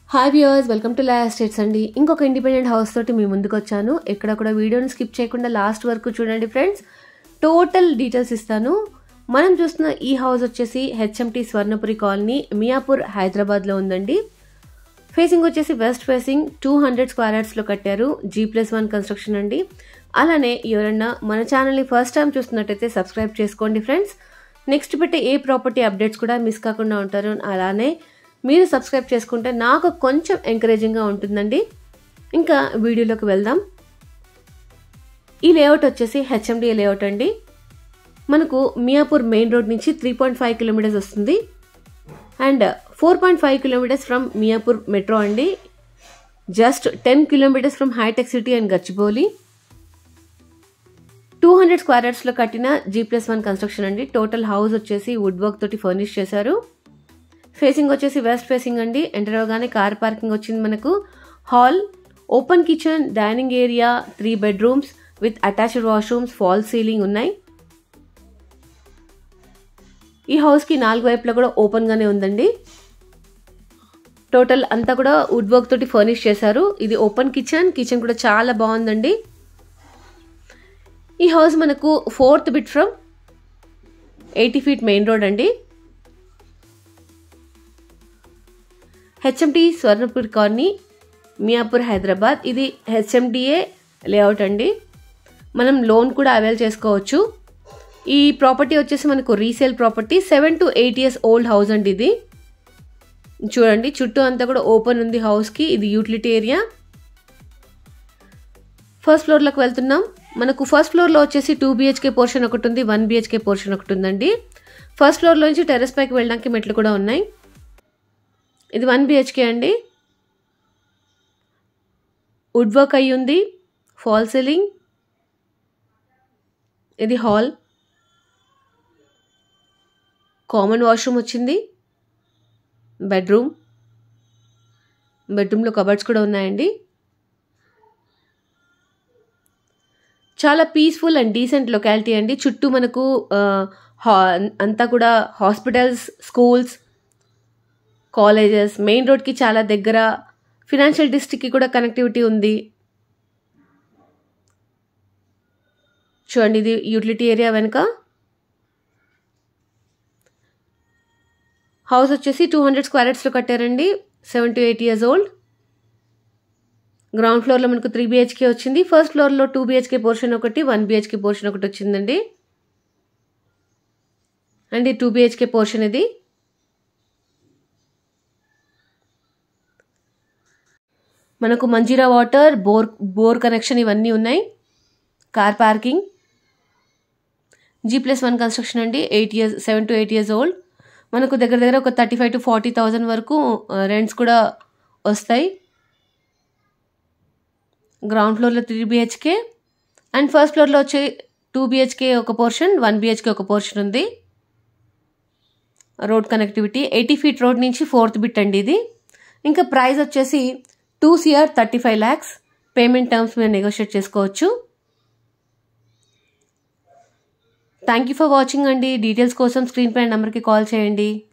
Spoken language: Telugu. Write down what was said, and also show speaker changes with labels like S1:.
S1: hi viewers welcome to la estates అండి ఇంకొక ఇండిపెండెంట్ హౌస్ తోటి మీ ముందుకు వచ్చాను ఎక్కడ కూడా వీడియోని స్కిప్ చేయకుండా లాస్ట్ వరకు చూడండి ఫ్రెండ్స్ టోటల్ డీటెయిల్స్ ఇస్తాను మనం చూస్తున్న ఈ హౌస్ వచ్చేసి హెచ్ఎంటి స్వర్ణపురి కాలనీ మియాపూర్ హైదరాబాద్లో ఉందండి ఫేసింగ్ వచ్చేసి west facing two hundred square యార్డ్స్లో కట్టారు జీ ప్లస్ వన్ కన్స్ట్రక్షన్ అండి అలానే ఎవరన్నా మన ఛానల్ని ఫస్ట్ టైం చూస్తున్నట్టయితే సబ్స్క్రైబ్ చేసుకోండి ఫ్రెండ్స్ నెక్స్ట్ పెట్టే ఏ ప్రాపర్టీ అప్డేట్స్ కూడా మిస్ కాకుండా ఉంటారు అలానే మీరు సబ్స్క్రైబ్ చేసుకుంటే నాకు కొంచెం ఎంకరేజింగ్గా ఉంటుందండి ఇంకా వీడియోలోకి వెళ్దాం ఈ లేఅవుట్ వచ్చేసి హెచ్ఎండి లేఅవుట్ అండి మనకు మియాపూర్ మెయిన్ రోడ్ నుంచి త్రీ పాయింట్ ఫైవ్ కిలోమీటర్స్ వస్తుంది and four point five kilometres from Miyapur metro అండి just ten kilometres from hitech city and Gachibowli two hundred square యార్డ్స్లో కట్టిన జీ ప్లస్ వన్ కన్స్ట్రక్షన్ అండి టోటల్ హౌస్ వచ్చేసి వుడ్ వర్క్ తోటి ఫర్నిష్ చేశారు ఫేసింగ్ వచ్చేసి వెస్ట్ ఫేసింగ్ అండి ఎంటర్ అవగానే కార్ పార్కింగ్ వచ్చింది మనకు hall open kitchen dining area three bedrooms with attached washrooms fall ceiling ఉన్నాయి ఈ హౌస్కి నాలుగు వైపులా కూడా ఓపెన్గానే ఉందండి టోటల్ అంతా కూడా వుడ్ వర్క్ తోటి ఫర్నిష్ చేశారు ఇది ఓపెన్ కిచెన్ కిచెన్ కూడా చాలా బాగుందండి ఈ హౌస్ మనకు fourth bit from eighty feet main road అండి హెచ్ఎండి స్వర్ణపూర్ కాలనీ మియాపూర్ హైదరాబాద్ ఇది హెచ్ఎండిఏ లేఅవుట్ అండి మనం లోన్ కూడా అవైల్ చేసుకోవచ్చు ఈ ప్రాపర్టీ వచ్చేసి మనకు resale property seven to eight years old house అండి ఇది చూడండి చుట్టూ అంతా కూడా ఓపెన్ ఉంది హౌస్కి ఇది యూటిలిటీ ఏరియా ఫస్ట్ ఫ్లోర్లోకి వెళ్తున్నాం మనకు ఫస్ట్ ఫ్లోర్లో వచ్చేసి టూ బిహెచ్కే పోర్షన్ ఒకటి ఉంది వన్ బిహెచ్కే పోర్షన్ ఒకటి ఉందండి ఫస్ట్ ఫ్లోర్లో నుంచి టెరెస్ పైకి వెళ్ళడానికి మెట్లు కూడా ఉన్నాయి ఇది వన్ బిహెచ్కే అండి వుడ్ వర్క్ అయ్యి ఉంది ఫాల్ సీలింగ్ ఇది హాల్ కామన్ వాష్రూమ్ వచ్చింది బెడ్రూమ్ బెడ్రూమ్లో కబర్డ్స్ కూడా ఉన్నాయండి చాలా పీస్ఫుల్ అండ్ డీసెంట్ లొకాలిటీ అండి చుట్టూ మనకు అంతా కూడా హాస్పిటల్స్ స్కూల్స్ కాలేజెస్ మెయిన్ రోడ్కి చాలా దగ్గర ఫినాన్షియల్ డిస్ట్రిక్ట్కి కూడా కనెక్టివిటీ ఉంది చూడండి ఇది యూటిలిటీ ఏరియా వెనుక హౌస్ వచ్చేసి టూ హండ్రెడ్ స్క్వేర్ యార్డ్స్లో కట్టారండి seven to eight years old ground ఫ్లోర్లో మనకు త్రీ బిహెచ్కే వచ్చింది ఫస్ట్ ఫ్లోర్లో టూ బిహెచ్కే పోర్షన్ ఒకటి వన్ బిహెచ్కే పోర్షన్ ఒకటి వచ్చిందండి అండ్ టూ బిహెచ్కే పోర్షన్ ఇది మనకు Manjira water bore bore connection ఇవన్నీ ఉన్నాయి car parking G plus one construction అండి eight years seven to eight years old మనకు దగ్గర దగ్గర ఒక thirty five to forty thousand వరకు రెంట్స్ కూడా వస్తాయి గ్రౌండ్ ఫ్లోర్లో త్రీ బిహెచ్కే అండ్ ఫస్ట్ ఫ్లోర్లో వచ్చే టూ బిహెచ్కే ఒక పోర్షన్ వన్ బిహెచ్కే ఒక పోర్షన్ ఉంది road connectivity eighty feet road నుంచి ఫోర్త్ బిట్ అండి ఇది ఇంకా ప్రైస్ వచ్చేసి two CR thirty five lakhs payment terms మీరు నెగోషియేట్ చేసుకోవచ్చు థ్యాంక్ యూ ఫర్ వాచింగ్ అండి డీటెయిల్స్ కోసం స్క్రీన్ పైన నెంబర్కి కాల్ చేయండి